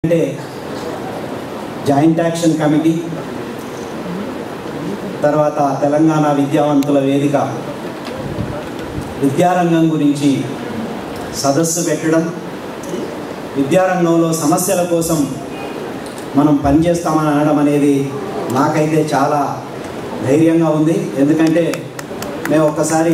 అంటే joint action committee తర్వాత తెలంగాణ విద్యావంతుల వేదిక విద్యారంగం గురించి సదస్సు పెట్టడం విద్యారంగంలో సమస్యల కోసం మనం పనిచేస్తామని అనడం అనేది నాకైతే చాలా ధైర్యంగా ఉంది ఎందుకంటే మేము ఒక్కసారి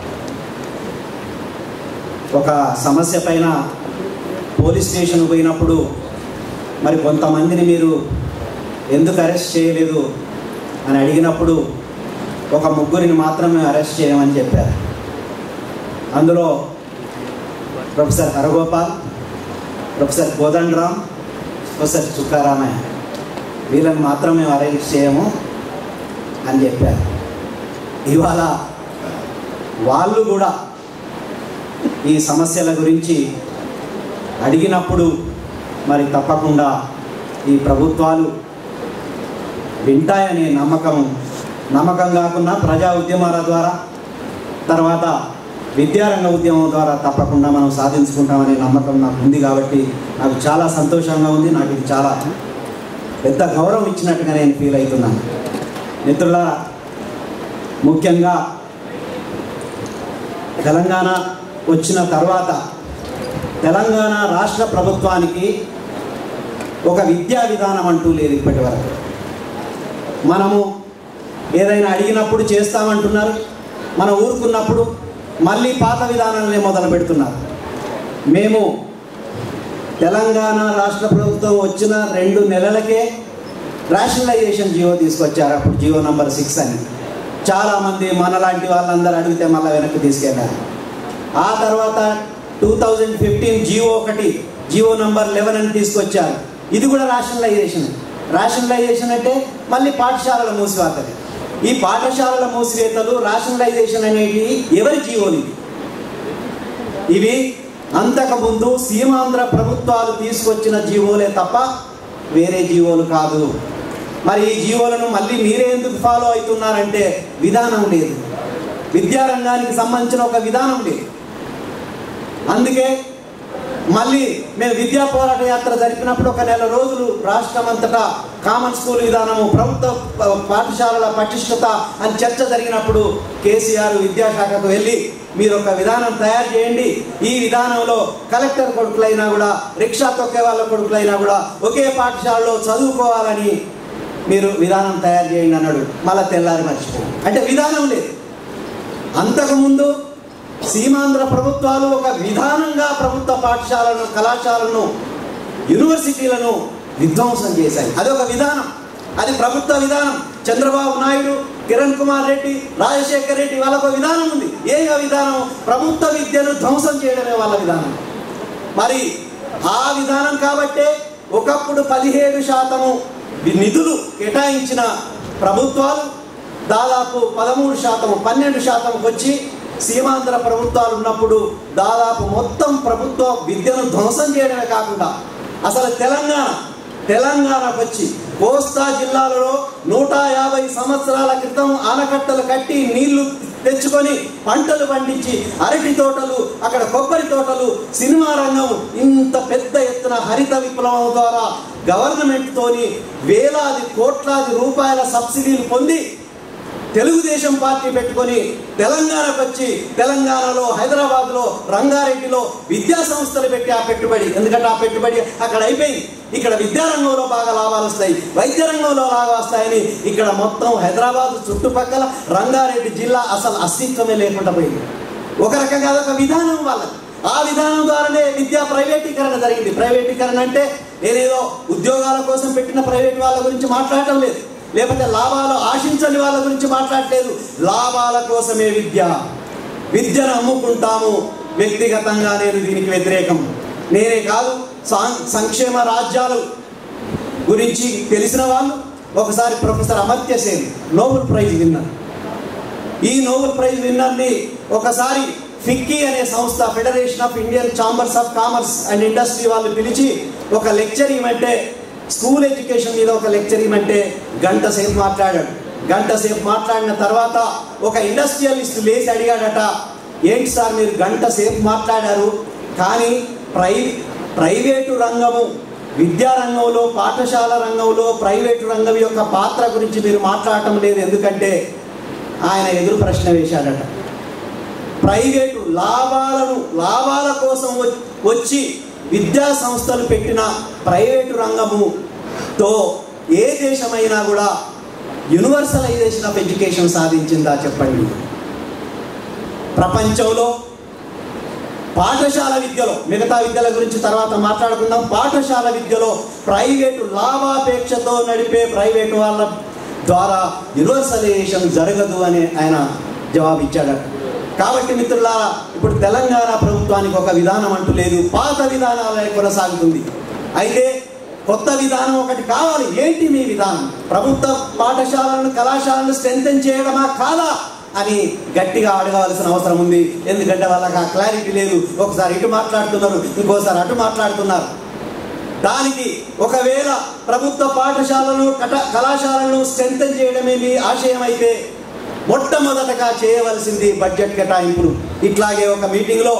ఒక సమస్య పైన పోలీస్ స్టేషన్ పోయినప్పుడు మరి కొంతమందిని మీరు ఎందుకు అరెస్ట్ చేయలేదు అని అడిగినప్పుడు ఒక ముగ్గురిని మాత్రమే అరెస్ట్ చేయమని చెప్పారు అందులో professor Haragopal professor Kodandaram professor Chukka Ramaiah వీళ్ళని మాత్రమే అరెస్ట్ చేయము అని చెప్పారు ఇవాళ వాళ్ళు కూడా ఈ సమస్యల గురించి అడిగినప్పుడు మరి తప్పకుండా ఈ ప్రభుత్వాలు వింటాయనే నమ్మకం నమ్మకం కాకుండా ప్రజా ఉద్యమాల ద్వారా తర్వాత విద్యారంగ ఉద్యమం ద్వారా తప్పకుండా మనం సాధించుకుంటామనే నమ్మకం నాకు ఉంది కాబట్టి నాకు చాలా సంతోషంగా ఉంది నాకు ఇది చాలా పెద్ద గౌరవం ఇచ్చినట్టుగా నేను ఫీల్ అవుతున్నాను మిత్రులారా ముఖ్యంగా తెలంగాణ వచ్చిన తర్వాత తెలంగాణ రాష్ట్ర ప్రభుత్వానికి ఒక విద్యా విధానం అంటూ లేదు ఇప్పటి వరకు మనము ఏదైనా అడిగినప్పుడు చేస్తామంటున్నారు మనం ఊరుకున్నప్పుడు మళ్ళీ పాత విధానాలనే మొదలు పెడుతున్నారు మేము తెలంగాణ రాష్ట్ర ప్రభుత్వం వచ్చిన రెండు నెలలకే రేషనలైజేషన్ జియో తీసుకొచ్చారు అప్పుడు జియో నంబర్ సిక్స్ అని చాలామంది మనలాంటి వాళ్ళందరూ అడిగితే మళ్ళీ వెనక్కి తీసుకెళ్ళారు ఆ తర్వాత టూ థౌజండ్ ఫిఫ్టీన్ జియో ఒకటి జియో నంబర్ లెవెన్ అని తీసుకొచ్చారు ఇది కూడా రేషనలైజేషన్ రేషనలైజేషన్ అంటే మళ్ళీ పాఠశాలల మూసివేతలు ఈ పాఠశాలల మూసివేతలు రేషనలైజేషన్ అనేవి ఎవరి జీవోలు ఇవి ఇవి అంతకుముందు సీమాంధ్ర ప్రభుత్వాలు తీసుకొచ్చిన జీవోలే తప్ప వేరే జీవోలు కాదు మరి ఈ జీవోలను మళ్ళీ మీరే ఎందుకు ఫాలో అవుతున్నారంటే విధానం లేదు విద్యారంగానికి సంబంధించిన ఒక విధానం లేదు అందుకే మళ్ళీ మేము విద్యా పోరాట యాత్ర జరిపినప్పుడు ఒక నెల రోజులు రాష్ట్రం అంతటా కామన్ స్కూల్ విధానము ప్రభుత్వ ప- పాఠశాలల పటిష్టత అని చర్చ జరిగినప్పుడు కేసీఆర్ విద్యాశాఖకు వెళ్ళి మీరు ఒక విధానం తయారు చేయండి ఈ విధానంలో కలెక్టర్ కొడుకులైనా కూడా రిక్షా తొక్కే వాళ్ళ కొడుకులైనా కూడా ఒకే పాఠశాలలో చదువుకోవాలని మీరు విధానం తయారు చేయండి అన్నాడు మళ్ళీ తెల్లారి మర్చిపోయి అంటే విధానం లేదు అంతకుముందు సీమాంధ్ర ప్రభుత్వాలు ఒక విధానంగా ప్రభుత్వ పాఠశాలను కళాశాలను యూనివర్సిటీలను విధ్వంసం చేశాయి అది ఒక విధానం అది ప్రభుత్వ విధానం చంద్రబాబు నాయుడు కిరణ్ కుమార్ రెడ్డి రాజశేఖర్ రెడ్డి వాళ్ళకు ఒక విధానం ఉంది ఏ విధానం ప్రభుత్వ విద్యను ధ్వంసం చేయడమే వాళ్ళ విధానం మరి ఆ విధానం కాబట్టే ఒకప్పుడు పదిహేడు శాతము నిధులు కేటాయించిన ప్రభుత్వాలు దాదాపు పదమూడు శాతం పన్నెండు శాతంకి వచ్చి సీమాంధ్ర ప్రభుత్వాలు ఉన్నప్పుడు దాదాపు మొత్తం ప్రభుత్వ విద్యను ధ్వంసం చేయడమే కాకుండా అసలు తెలంగాణ తెలంగాణకు వచ్చి కోస్తా జిల్లాలలో నూట యాభై సంవత్సరాల క్రితం ఆనకట్టలు కట్టి నీళ్లు తెచ్చుకొని పంటలు పండించి అరటి తోటలు అక్కడ కొబ్బరి తోటలు సినిమా రంగం ఇంత పెద్ద ఎత్తున హరిత విప్లవం ద్వారా గవర్నమెంట్ తోని వేలాది కోట్లాది రూపాయల సబ్సిడీలు పొంది తెలుగుదేశం పార్టీ పెట్టుకొని తెలంగాణకు వచ్చి తెలంగాణలో హైదరాబాద్లో రంగారెడ్డిలో విద్యా సంస్థలు పెట్టి ఆ పెట్టుబడి ఎందుకంటే ఆ పెట్టుబడి అక్కడ అయిపోయింది ఇక్కడ విద్యారంగంలో బాగా లాభాలు వస్తాయి వైద్య రంగంలో లాభాలు వస్తాయని ఇక్కడ మొత్తం హైదరాబాద్ చుట్టుపక్కల రంగారెడ్డి జిల్లా అసలు అస్తిత్వమే లేకుండా పోయింది ఒక రకంగా అదొక విధానం వాళ్ళకి ఆ విధానం ద్వారానే విద్యా ప్రైవేటీకరణ జరిగింది ప్రైవేటీకరణ అంటే నేనేదో ఉద్యోగాల కోసం పెట్టిన ప్రైవేట్ వాళ్ళ గురించి మాట్లాడటం లేదు లేకపోతే లాభాలు ఆశించని వాళ్ళ గురించి మాట్లాడలేదు లాభాల కోసమే విద్య విద్యను అమ్ముకుంటాము వ్యక్తిగతంగా నేను దీనికి వ్యతిరేకం నేనే కాదు సాం- సంక్షేమ రాజ్యాలు గురించి తెలిసిన వాళ్ళు ఒకసారి professor Amartya Sen Nobel prize విన్నారు ఈ నోబెల్ ప్రైజ్ విన్నర్ని ఒకసారి ఫిక్కీ అనే సంస్థ federation of Indian chambers of commerce and industry వాళ్ళు పిలిచి ఒక లెక్చర్ ఇవ్వమంటే స్కూల్ ఎడ్యుకేషన్ మీద ఒక లెక్చర్ ఇవ్వమంటే గంట సేపు మాట్లాడాడు గంట సేపు మాట్లాడిన తర్వాత ఒక ఇండస్ట్రియలిస్ట్ లేచి అడిగాడట ఏంటి సార్ మీరు గంట సేపు మాట్లాడారు కానీ ప్రై ప్రైవేటు రంగము విద్యారంగంలో పాఠశాల రంగంలో ప్రైవేటు రంగం యొక్క పాత్ర గురించి మీరు మాట్లాడటం లేదు ఎందుకంటే ఆయన ఎదురు ప్రశ్న వేశాడట ప్రైవేటు లాభాలను లాభాల కోసం వ- వచ్చి విద్యా సంస్థలు పెట్టిన ప్రైవేటు రంగముతో ఏ దేశమైనా కూడా యూనివర్సలైజేషన్ ఆఫ్ ఎడ్యుకేషన్ సాధించిందా చెప్పండి ప్రపంచంలో పాఠశాల విద్యలో మిగతా విద్యల గురించి తర్వాత మాట్లాడుకుందాం పాఠశాల విద్యలో ప్రైవేటు లాభాపేక్షతో నడిపే ప్రైవేటు వాళ్ళ ద్వారా యూనివర్సలైజేషన్ జరగదు అని ఆయన జవాబిచ్చాడు కాబట్టి మిత్రులారా ఇప్పుడు తెలంగాణ ప్రభుత్వానికి ఒక విధానం అంటూ లేదు పాత విధానాలే కొనసాగుతుంది అయితే కొత్త విధానం ఒకటి కావాలి ఏంటి మీ విధానం ప్రభుత్వ పాఠశాలను కళాశాలను స్ట్రెంథెన్ చేయడమా కాదా అని గట్టిగా అడగవలసిన అవసరం ఉంది ఎందుకంటే వాళ్ళకి ఆ క్లారిటీ లేదు ఒకసారి ఇటు మాట్లాడుతున్నారు ఇంకోసారి అటు మాట్లాడుతున్నారు దానికి ఒకవేళ ప్రభుత్వ పాఠశాలను కట కళాశాలను స్ట్రెంథన్ చేయడమే మీ ఆశయం అయితే మొట్టమొదటగా చేయవలసింది బడ్జెట్ కేటాయింపులు ఇట్లాగే ఒక మీటింగ్లో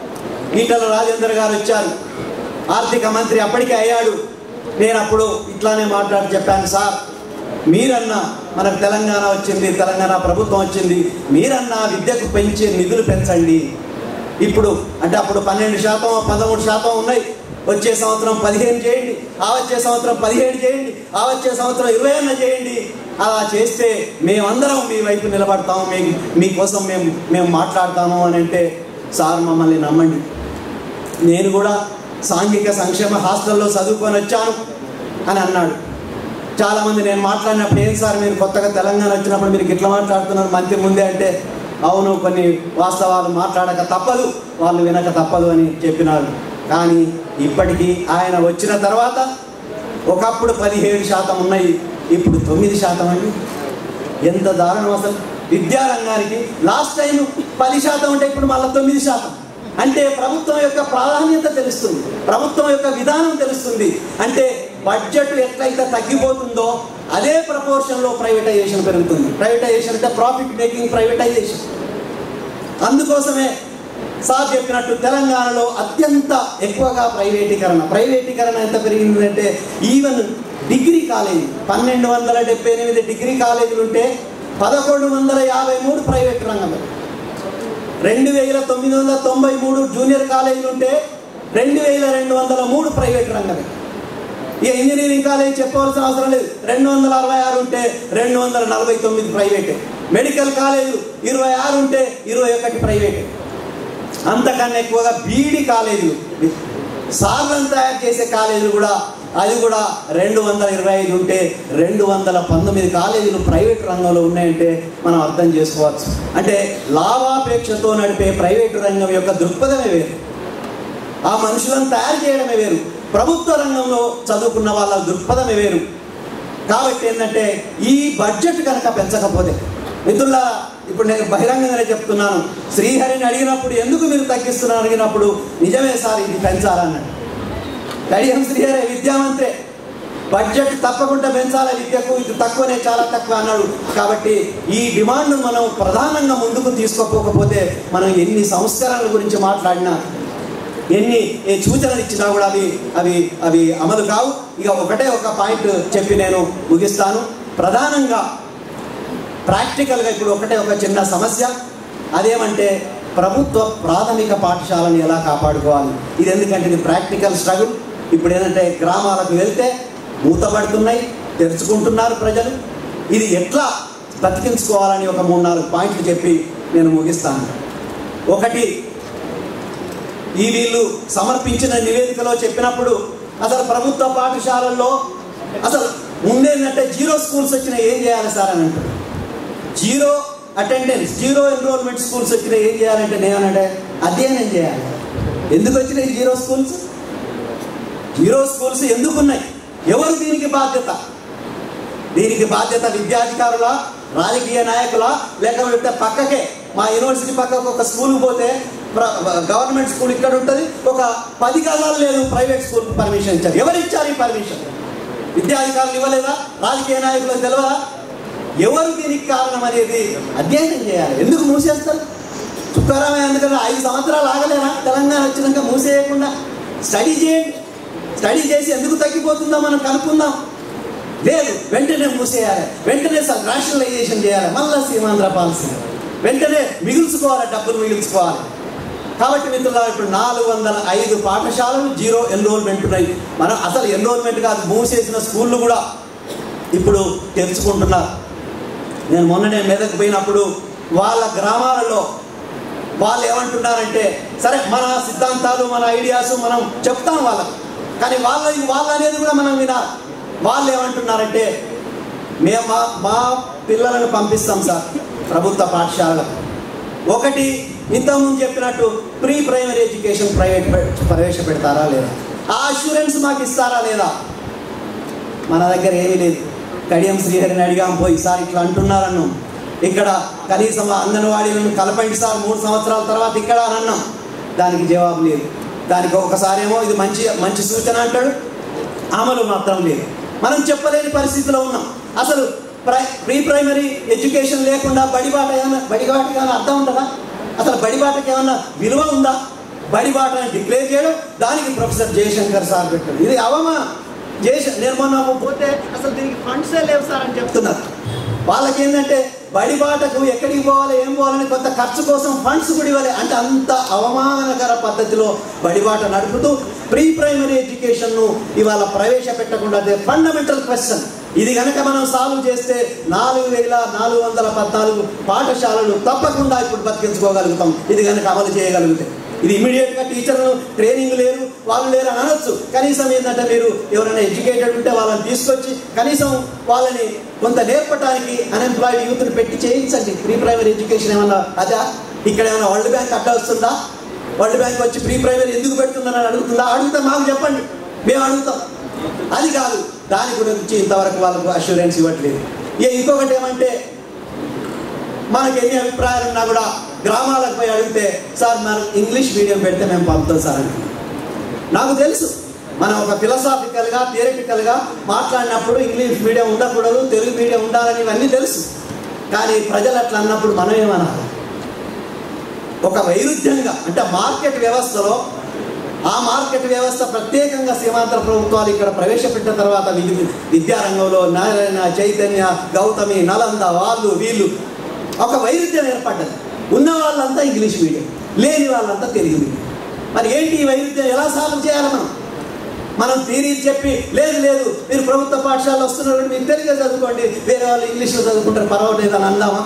ఈటల రాజేందర్ గారు వచ్చారు ఆర్థిక మంత్రి అప్పటికే అయ్యాడు నేను అప్పుడు ఇట్లానే మాట్లాడి చెప్పాను సార్ మీరన్నా మనకు తెలంగాణ వచ్చింది తెలంగాణ ప్రభుత్వం వచ్చింది మీరన్నా విద్యకు పెంచే నిధులు పెంచండి ఇప్పుడు అంటే అప్పుడు పన్నెండు శాతం పదమూడు శాతం ఉన్నాయి వచ్చే సంవత్సరం పదిహేను చేయండి ఆ వచ్చే సంవత్సరం పదిహేడు చేయండి ఆ వచ్చే సంవత్సరం ఇరవై అన్న చేయండి అలా చేస్తే మేమందరం మీ వైపు నిలబడతాము మీ మీకోసం మేము మేము మాట్లాడతాము అని అంటే సార్ మమ్మల్ని నమ్మండి నేను కూడా సాంఘిక సంక్షేమ హాస్టల్లో చదువుకొని వచ్చాను అని అన్నాడు చాలామంది నేను మాట్లాడినప్పుడు ఏం సార్ మీరు కొత్తగా తెలంగాణ వచ్చినప్పుడు మీరు ఇట్లా మాట్లాడుతున్నారు మంత్రి ముందే అంటే అవును కొన్ని వాస్తవాలు మాట్లాడక తప్పదు వాళ్ళు వినక తప్పదు అని చెప్పినాడు కానీ ఇప్పటికీ ఆయన వచ్చిన తర్వాత ఒకప్పుడు పదిహేడు శాతం ఉన్నాయి ఇప్పుడు తొమ్మిది శాతం అండి ఎంత దారుణం అసలు విద్యారంగానికి లాస్ట్ టైం పది శాతం ఉంటే ఇప్పుడు మళ్ళీ తొమ్మిది శాతం అంటే ప్రభుత్వం యొక్క ప్రాధాన్యత తెలుస్తుంది ప్రభుత్వం యొక్క విధానం తెలుస్తుంది అంటే బడ్జెట్ ఎట్లయితే తగ్గిపోతుందో అదే ప్రపోర్షన్లో ప్రైవేటైజేషన్ పెరుగుతుంది ప్రైవేటైజేషన్ అంటే ప్రాఫిట్ మేకింగ్ ప్రైవేటైజేషన్ అందుకోసమే సార్ చెప్పినట్టు తెలంగాణలో అత్యంత ఎక్కువగా ప్రైవేటీకరణ ప్రైవేటీకరణ ఎంత పెరిగిందంటే ఈవెన్ డిగ్రీ కాలేజీ పన్నెండు వందల డెబ్బై ఎనిమిది డిగ్రీ కాలేజీలు ఉంటే పదకొండు వందల యాభై మూడు ప్రైవేట్ రంగంలో రెండు వేల తొమ్మిది వందల తొంభై మూడు జూనియర్ కాలేజీలు ఉంటే రెండు వేల రెండు వందల మూడు ప్రైవేట్ రంగమే ఇక ఇంజనీరింగ్ కాలేజ్ చెప్పవలసిన అవసరం లేదు రెండు వందల అరవై ఆరు ఉంటే రెండు వందల నలభై తొమ్మిది ప్రైవేటే మెడికల్ కాలేజీలు ఇరవై ఆరు ఉంటే ఇరవై ఒకటి ప్రైవేటే అంతకన్నా ఎక్కువగా బీఈడి కాలేజీలు సార్లను తయారు చేసే కాలేజీలు కూడా అది కూడా రెండు వందల ఇరవై ఐదు ఉంటే రెండు వందల పంతొమ్మిది కాలేజీలు ప్రైవేట్ రంగంలో ఉన్నాయంటే మనం అర్థం చేసుకోవచ్చు అంటే లాభాపేక్షతో నడిపే ప్రైవేటు రంగం యొక్క దృక్పథమే వేరు ఆ మనుషులను తయారు చేయడమే వేరు ప్రభుత్వ రంగంలో చదువుకున్న వాళ్ళ దృక్పథమే వేరు కాబట్టి ఏంటంటే ఈ బడ్జెట్ కనుక పెంచకపోతే మిత్రుల ఇప్పుడు నేను బహిరంగంగానే చెప్తున్నాను శ్రీహరిని అడిగినప్పుడు ఎందుకు మీరు తగ్గిస్తున్నారు అడిగినప్పుడు నిజమే సార్ ఇది పెంచాలన్నాడు కడియం శ్రీహరి విద్యామంత్రే బడ్జెట్ తప్పకుండా పెంచాలి విద్యకు ఇది తక్కువనే చాలా తక్కువ అన్నాడు కాబట్టి ఈ డిమాండ్ మనం ప్రధానంగా ముందుకు తీసుకోకపోతే మనం ఎన్ని సంస్కరణల గురించి మాట్లాడినా ఎన్ని ఏ సూచనలు ఇచ్చినా కూడా అవి అవి అవి అమలు కావు ఇక ఒకటే ఒక పాయింట్ చెప్పి నేను ముగిస్తాను ప్రధానంగా ప్రాక్టికల్గా ఇప్పుడు ఒకటే ఒక చిన్న సమస్య అదేమంటే ప్రభుత్వ ప్రాథమిక పాఠశాలను ఎలా కాపాడుకోవాలి ఇది ఎందుకంటే ఇది ప్రాక్టికల్ స్ట్రగుల్ ఇప్పుడు ఏంటంటే గ్రామాలకు వెళ్తే మూతపడుతున్నాయి తెరుచుకుంటున్నారు ప్రజలు ఇది ఎట్లా బతికించుకోవాలని ఒక మూడు నాలుగు పాయింట్లు చెప్పి నేను ముగిస్తాను ఒకటి ఈ వీళ్ళు సమర్పించిన నివేదికలో చెప్పినప్పుడు అసలు ప్రభుత్వ పాఠశాలల్లో అసలు ముందేంటంటే జీరో స్కూల్స్ వచ్చినా ఏం చేయాలి సార్ అని అంటారు zero attendance zero enrolment schools వచ్చినా ఏం చేయాలంటే నేనంటే అధ్యయనం చేయాలి ఎందుకు వచ్చినాయి జీరో స్కూల్స్ జీరో స్కూల్స్ ఎందుకు ఉన్నాయి ఎవరు దీనికి బాధ్యత దీనికి బాధ్యత విద్యాధికారుల రాజకీయ నాయకుల లేకపోతే పక్కకే మా యూనివర్సిటీ పక్కకు ఒక స్కూల్కి పోతే ప్ర- గవర్నమెంట్ స్కూల్ ఇక్కడ ఉంటుంది ఒక పది గజాలు లేదు ప్రైవేట్ స్కూల్ పర్మిషన్ ఇచ్చారు ఎవరు ఇచ్చారు ఈ పర్మిషన్ విద్యాధికారులు ఇవ్వలేదా రాజకీయ నాయకులకు తెలియదా ఎవరు దీనికి కారణం అనేది అధ్యయనం చేయాలి ఎందుకు మూసేస్తారు తుకారామే ఎందుకంటే ఐదు సంవత్సరాలు ఆగలేనా తెలంగాణ వచ్చినాక మూసేయకుండా స్టడీ చేయండి స్టడీ చేసి ఎందుకు తగ్గిపోతుందో మనం కనుక్కుందాం లేదు వెంటనే మూసేయాలి వెంటనే రాషనలైజేషన్ చేయాలి మళ్ళీ సీమాంధ్ర పాలసీ వెంటనే మిగుల్చుకోవాలి డబ్బులు మిగుల్చుకోవాలి కాబట్టి మిత్రులారా ఇప్పుడు నాలుగు వందల ఐదు పాఠశాలలు జీరో ఎన్రోల్మెంట్ ఉన్నాయి మనం అసలు ఎన్రోల్మెంట్ కాదు మూసేసిన స్కూళ్ళు కూడా ఇప్పుడు తెరుచుకుంటున్నారు నేను మొన్ననే మెదక్ పోయినప్పుడు వాళ్ళ గ్రామాలలో వాళ్ళు ఏమంటున్నారంటే సరే మన సిద్ధాంతాలు మన ఐడియాస్ మనం చెప్తాం వాళ్ళకి కానీ వాళ్ళ వాళ్ళ అనేది కూడా మనం వినాలి వాళ్ళు ఏమంటున్నారంటే మేము మా మా పిల్లలను పంపిస్తాం సార్ ప్రభుత్వ పాఠశాలకు ఒకటి ఇంతకుముందు చెప్పినట్టు ప్రీ ప్రైమరీ ఎడ్యుకేషన్ ప్రైవేట్ ప్రవేశపెడతారా లేదా ఆ అష్యూరెన్స్ మాకు ఇస్తారా లేదా మన దగ్గర ఏమీ లేదు కడియం శ్రీహరిని అడిగాం పోయి సార్ ఇట్లా అంటున్నారన్నాం ఇక్కడ కనీసం అంగన్వాడీలను కలపండి సార్ మూడు సంవత్సరాల తర్వాత ఇక్కడ అని అన్నాం దానికి జవాబు లేదు దానికి ఒకసారి ఏమో ఇది మంచి మంచి సూచన అంటాడు అమలు మాత్రం లేదు మనం చెప్పలేని పరిస్థితిలో ఉన్నాం అసలు ప్రై ప్రీ ప్రైమరీ ఎడ్యుకేషన్ లేకుండా బడిబాట ఏమైనా బడిబాటకి ఏమైనా అర్థం ఉంటుందా అసలు బడిబాటకి ఏమన్నా విలువ ఉందా బడిబాటని డిక్లేర్ చేయడం దానికి ప్రొఫెసర్ జయశంకర్ సార్ పెట్టాడు ఇది అవమానం జయశ నేను మొన్న పోతే అసలు దీనికి ఫండ్సే లేవు సార్ అని చెప్తున్నారు వాళ్ళకి ఏంటంటే బడిబాటకు ఎక్కడికి పోవాలి ఏం పోవాలని కొంత ఖర్చు కోసం ఫండ్స్ కూడా ఇవ్వాలి అంటే అంత అవమానకర పద్ధతిలో బడిబాట నడుపుతూ ప్రీ ప్రైమరీ ఎడ్యుకేషన్ను ఇవాళ ప్రవేశపెట్టకుండా అదే ఫండమెంటల్ క్వశ్చన్ ఇది కనుక మనం సాల్వ్ చేస్తే నాలుగు వేల నాలుగు వందల పద్నాలుగు పాఠశాలలు తప్పకుండా ఇప్పుడు బతికించుకోగలుగుతాం ఇది కనుక అమలు చేయగలిగితే ఇది ఇమీడియట్ గా టీచర్ ట్రైనింగ్ లేరు వాళ్ళు లేరు అని అనొచ్చు కనీసం ఏంటంటే మీరు ఎవరైనా ఎడ్యుకేటెడ్ ఉంటే వాళ్ళని తీసుకొచ్చి కనీసం వాళ్ళని కొంత నేర్పడానికి అన్ఎంప్లాయిడ్ యూత్ని పెట్టి చేయించండి ప్రీ ప్రైమరీ ఎడ్యుకేషన్ ఏమన్నా అదా ఇక్కడ ఏమైనా వరల్డ్ బ్యాంక్ అడ్డ వస్తుందా వరల్డ్ బ్యాంక్ వచ్చి ప్రీ ప్రైమరీ ఎందుకు పెడుతుందని అడుగుతుందా అడిగితే మాకు చెప్పండి మేము అడుగుతాం అది కాదు దాని గురించి ఇంతవరకు వాళ్ళకు అష్యూరెన్స్ ఇవ్వట్లేదు ఇక ఇంకొకటి ఏమంటే మనకి ఎన్ని అభిప్రాయాలు ఉన్నా కూడా గ్రామాలకు పోయి అడిగితే సార్ మనం ఇంగ్లీష్ మీడియం పెడితే మేము పంపుతాం సార్ అని నాకు తెలుసు మనం ఒక ఫిలసాఫికల్గా థియరిటికల్గా మాట్లాడినప్పుడు ఇంగ్లీష్ మీడియం ఉండకూడదు తెలుగు మీడియం ఉండాలని ఇవన్నీ తెలుసు కానీ ప్రజలు అట్లా అన్నప్పుడు మనం ఏమనాలి ఒక వైరుధ్యంగా అంటే మార్కెట్ వ్యవస్థలో ఆ మార్కెట్ వ్యవస్థ ప్రత్యేకంగా సీమాంతర ప్రభుత్వాలు ఇక్కడ ప్రవేశపెట్టిన తర్వాత విద్య విద్యారంగంలో నారాయణ చైతన్య గౌతమి నలంద వాళ్ళు వీళ్ళు ఒక వైరుధ్యం ఏర్పడ్డది ఉన్న వాళ్ళంతా ఇంగ్లీష్ మీడియం లేని వాళ్ళంతా తెలుగు మీడియం మరి ఏంటి ఈ వైరుధ్యం ఎలా సాల్వ్ చేయాలి మనం మనం థీరీ చెప్పి లేదు లేదు మీరు ప్రభుత్వ పాఠశాలలో వస్తున్నారు మీరు తెలుగే చదువుకోండి వేరే వాళ్ళు ఇంగ్లీష్లో చదువుకుంటారు పర్వాలేదు అని అందామా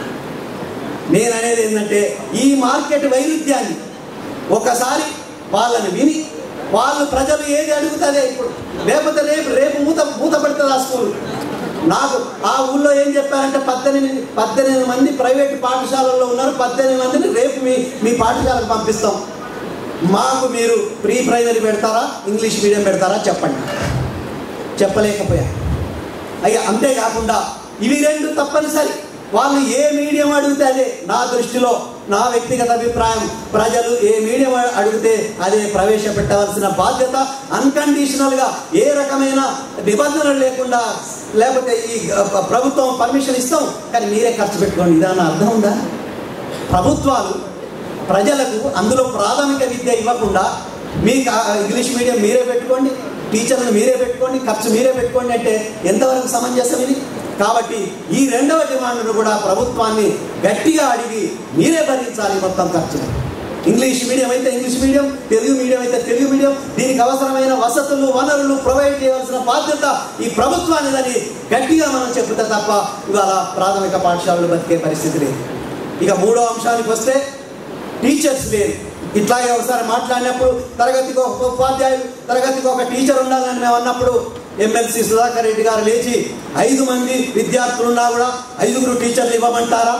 నేను అనేది ఏంటంటే ఈ మార్కెట్ వైరుధ్యాన్ని ఒకసారి వాళ్ళని విని వాళ్ళు ప్రజలు ఏది అడుగుతారే ఇప్పుడు లేకపోతే రేపు రేపు మూత మూత పెడుతుంది ఆ స్కూల్ నాకు ఆ ఊళ్ళో ఏం చెప్పారంటే పద్దెనిమిది పద్దెనిమిది మంది ప్రైవేట్ పాఠశాలల్లో ఉన్నారు పద్దెనిమిది మందిని రేపు మీ మీ పాఠశాలకు పంపిస్తాం మాకు మీరు ప్రీ ప్రైమరీ పెడతారా ఇంగ్లీష్ మీడియం పెడతారా చెప్పండి చెప్పలేకపోయా అయ్యా అంతేకాకుండా ఇవి రెండు తప్పనిసరి వాళ్ళు ఏ మీడియం అడిగితే అదే నా దృష్టిలో నా వ్యక్తిగత అభిప్రాయం ప్రజలు ఏ మీడియం అడిగితే అదే ప్రవేశపెట్టవలసిన బాధ్యత అన్కండిషనల్గా ఏ రకమైన నిబంధనలు లేకుండా లేకపోతే ఈ ప్రభుత్వం పర్మిషన్ ఇస్తాం కానీ మీరే ఖర్చు పెట్టుకోండి ఇదన్న అర్థం ఉందా ప్రభుత్వాలు ప్రజలకు అందులో ప్రాథమిక విద్య ఇవ్వకుండా మీకు ఆ ఇంగ్లీష్ మీడియం మీరే పెట్టుకోండి టీచర్లు మీరే పెట్టుకోండి ఖర్చు మీరే పెట్టుకోండి అంటే ఎంతవరకు సమంజసం ఇది కాబట్టి ఈ రెండవ డిమాండ్ను కూడా ప్రభుత్వాన్ని గట్టిగా అడిగి మీరే భరించాలి మొత్తం ఖర్చును ఇంగ్లీష్ మీడియం అయితే ఇంగ్లీష్ మీడియం తెలుగు మీడియం అయితే తెలుగు మీడియం దీనికి అవసరమైన వసతులు వనరులు ప్రొవైడ్ చేయవలసిన బాధ్యత ఈ ప్రభుత్వానిదని గట్టిగా మనం చెప్తే తప్ప ఇవాళ ప్రాథమిక పాఠశాలలు బతికే పరిస్థితి లేదు ఇక మూడో అంశానికి వస్తే టీచర్స్ లేరు ఇట్లాగే ఒకసారి మాట్లాడినప్పుడు తరగతికి ఒక ఉపాధ్యాయుడు తరగతికి ఒక టీచర్ ఉండాలని మేము అన్నప్పుడు ఎమ్మెల్సీ సుధాకర్ రెడ్డి గారు లేచి ఐదు మంది విద్యార్థులు ఉన్నా కూడా ఐదుగురు టీచర్లు ఇవ్వమంటారా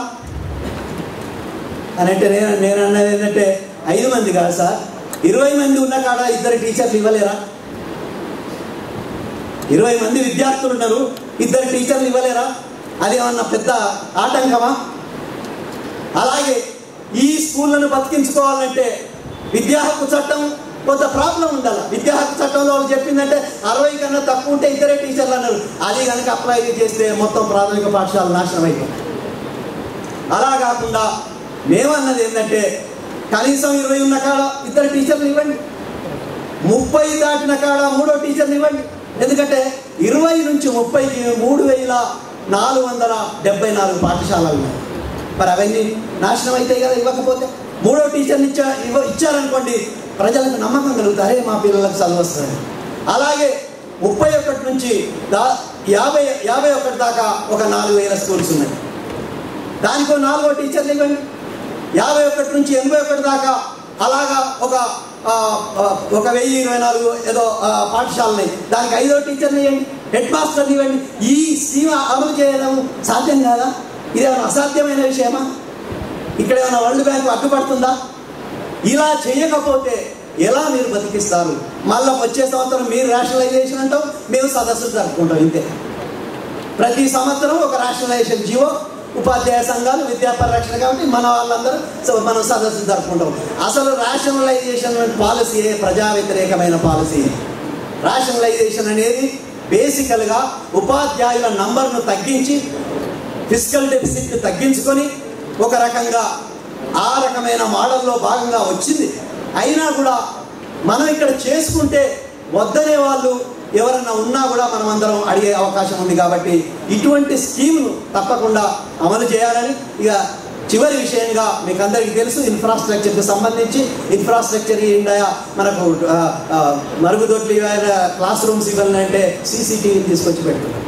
అని అంటే నేను నేను అన్నది ఏంటంటే ఐదు మంది కాదు సార్ ఇరవై మంది ఉన్న కాడ ఇద్దరు టీచర్లు ఇవ్వలేరా ఇరవై మంది విద్యార్థులు ఉన్నారు ఇద్దరు టీచర్లు ఇవ్వలేరా అది ఏమన్నా పెద్ద ఆటంకమా అలాగే ఈ స్కూళ్ళను బతికించుకోవాలంటే విద్యా హక్కు చట్టం కొంత ప్రాబ్లం ఉండాలి విద్యా హక్కు చట్టంలో వాళ్ళు చెప్పిందంటే అరవై కన్నా తక్కువ ఉంటే ఇద్దరే టీచర్లు అన్నారు అది కనుక అప్లై చేస్తే మొత్తం ప్రాథమిక పాఠశాల నాశనం అయిపోయింది అలా కాకుండా మేమన్నది ఏంటంటే కనీసం ఇరవై ఉన్న కాడ ఇద్దరు టీచర్లు ఇవ్వండి ముప్పై దాటిన కాడ మూడో టీచర్ని ఇవ్వండి ఎందుకంటే ఇరవై నుంచి ముప్పైకి మూడు వేల నాలుగు వందల డెబ్బై నాలుగు పాఠశాలలు ఉన్నాయి మరి అవన్నీ నాశనం అవుతాయి కదా ఇవ్వకపోతే మూడో టీచర్ని ఇచ్చా ఇవ్వ ఇచ్చారనుకోండి ప్రజలకు నమ్మకం కలుగుతారే మా పిల్లలకు చదువు వస్తుంది అలాగే ముప్పై ఒకటి నుంచి దా యాభై యాభై ఒకటి దాకా ఒక నాలుగు వేల స్కూల్స్ ఉన్నాయి దానికో నాలుగో టీచర్లు ఇవ్వండి యాభై ఒకటి నుంచి ఎనభై ఒకటి దాకా అలాగా ఒక ఆ, ఆ, ఒక వెయ్యి ఇరవై నాలుగు ఏదో ఆ, పాఠశాలని దానికి ఐదో టీచర్ని ఇవ్వండి హెడ్ మాస్టర్ని ఇవ్వండి ఈ స్కీమ్ అమలు చేయడం సాధ్యం కాదా ఇదేమైనా అసాధ్యమైన విషయమా ఇక్కడ ఏమైనా వరల్డ్ బ్యాంక్ అడ్డుపడుతుందా ఇలా చేయకపోతే ఎలా మీరు బతికిస్తారు మళ్ళీ వచ్చే సంవత్సరం మీరు రేషనలైజేషన్ అంటాం మేము సదస్సు జరుపుకుంటాం ఇంతే ప్రతి సంవత్సరం ఒక రేషనలైజేషన్ జీవో ఉపాధ్యాయ సంఘాలు విద్యా పరిరక్షణ కాబట్టి మన వాళ్ళందరూ సో మనం సదస్సు జరుపుకుంటాం అసలు రేషనలైజేషన్ పాలసీ ప్రజా వ్యతిరేకమైన పాలసీ రేషనలైజేషన్ అనేది బేసికల్గా ఉపాధ్యాయుల నంబర్ను తగ్గించి ఫిజికల్ డెఫిసిట్ తగ్గించుకొని ఒక రకంగా ఆ రకమైన మోడల్లో భాగంగా వచ్చింది అయినా కూడా మనం ఇక్కడ చేసుకుంటే వద్దనే వాళ్ళు ఎవరన్నా ఉన్నా కూడా మనం అందరం అడిగే అవకాశం ఉంది కాబట్టి ఇటువంటి స్కీమ్ను తప్పకుండా అమలు చేయాలని ఇక చివరి విషయంగా మీకు అందరికీ తెలుసు ఇన్ఫ్రాస్ట్రక్చర్కి సంబంధించి ఇన్ఫ్రాస్ట్రక్చర్ ఇండియా మనకు ఆ, ఆ, మరుగుదొడ్లు ఇవ్వాలి క్లాస్ రూమ్స్ ఇవ్వాలంటే అంటే సీసీటీవీని తీసుకొచ్చి పెడుతున్నారు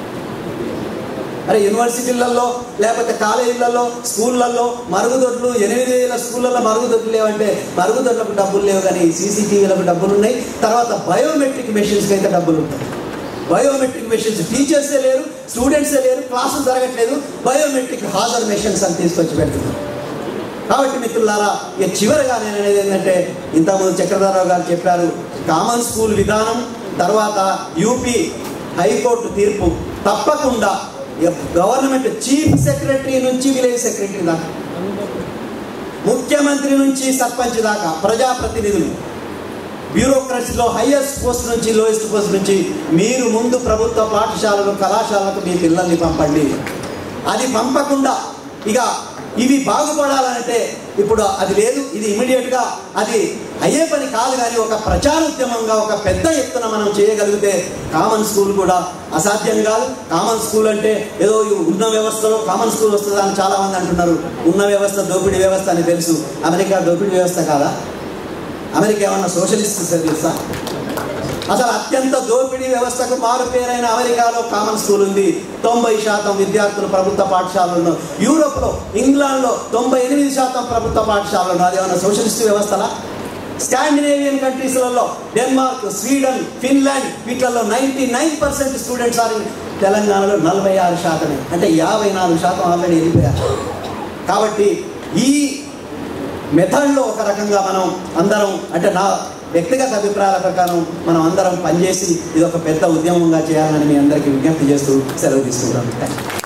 అరే యూనివర్సిటీలలో లేకపోతే కాలేజీలలో స్కూళ్ళల్లో మరుగుదొడ్లు ఎనిమిది వేల స్కూళ్ళల్లో మరుగుదొడ్లు లేవంటే మరుగుదొడ్లకు డబ్బులు లేవు కానీ సీసీటీవీలకు డబ్బులు ఉన్నాయి తర్వాత బయోమెట్రిక్ మెషిన్స్కి అయితే డబ్బులు ఉంటాయి బయోమెట్రిక్ మెషిన్స్ టీచర్సే లేరు స్టూడెంట్సే లేరు క్లాసులు జరగట్లేదు బయోమెట్రిక్ హాజర్ మెషిన్స్ అని తీసుకొచ్చి పెడుతున్నారు కాబట్టి మిత్రులారా ఇక చివరిగా నేను అనేది ఏంటంటే ఇంతకుముందు చక్రధరరావు గారు చెప్పారు కామన్ స్కూల్ విధానం తర్వాత యూపీ హైకోర్టు తీర్పు తప్పకుండా గవర్నమెంట్ చీఫ్ సెక్రటరీ నుంచి విలేజ్ సెక్రటరీ దాకా ముఖ్యమంత్రి నుంచి సర్పంచ్ దాకా ప్రజాప్రతినిధులు బ్యూరోక్రసీలో హైయెస్ట్ పోస్ట్ నుంచి లోయెస్ట్ పోస్ట్ నుంచి మీరు ముందు ప్రభుత్వ పాఠశాలలు కళాశాలకు మీ పిల్లల్ని పంపండి అది పంపకుండా ఇక ఇవి బాగుపడాలంటే ఇప్పుడు అది లేదు ఇది ఇమీడియట్గా అది అయ్యే పని కాదు కానీ ఒక ప్రచారోద్యమంగా ఒక పెద్ద ఎత్తున మనం చేయగలిగితే కామన్ స్కూల్ కూడా అసాధ్యం కాదు కామన్ స్కూల్ అంటే ఏదో ఈ ఉన్న వ్యవస్థలో కామన్ స్కూల్ వస్తుందా అని చాలా మంది అంటున్నారు ఉన్న వ్యవస్థ దోపిడీ వ్యవస్థ అని తెలుసు అమెరికా దోపిడీ వ్యవస్థ కాదా అమెరికా ఏమన్నా సోషలిస్ట్ సర్వీసా అసలు అత్యంత దోపిడీ వ్యవస్థకు మారు పేరైన అమెరికాలో కామన్ స్కూల్ ఉంది తొంభై శాతం విద్యార్థులు ప్రభుత్వ పాఠశాలలను యూరోప్లో ఇంగ్లాండ్లో తొంభై ఎనిమిది శాతం ప్రభుత్వ పాఠశాలలను అదేమన్నా సోషలిస్ట్ వ్యవస్థలా స్కాండినేవియన్ కంట్రీస్లలో డెన్మార్క్ స్వీడన్ ఫిన్లాండ్ వీటిలలో ninety nine percent students are తెలంగాణలో నలభై ఆరు శాతమే అంటే యాభై నాలుగు శాతం ఆల్రెడీ వెళ్ళిపోయారు కాబట్టి ఈ మెథడ్లో ఒక రకంగా మనం అందరం అంటే నా వ్యక్తిగత అభిప్రాయాల ప్రకారం మనం అందరం పనిచేసి ఇది ఒక పెద్ద ఉద్యమంగా చేయాలని మీ అందరికీ విజ్ఞప్తి చేస్తూ సెలవు తీసుకుంటాను థ్యాంక్ యూ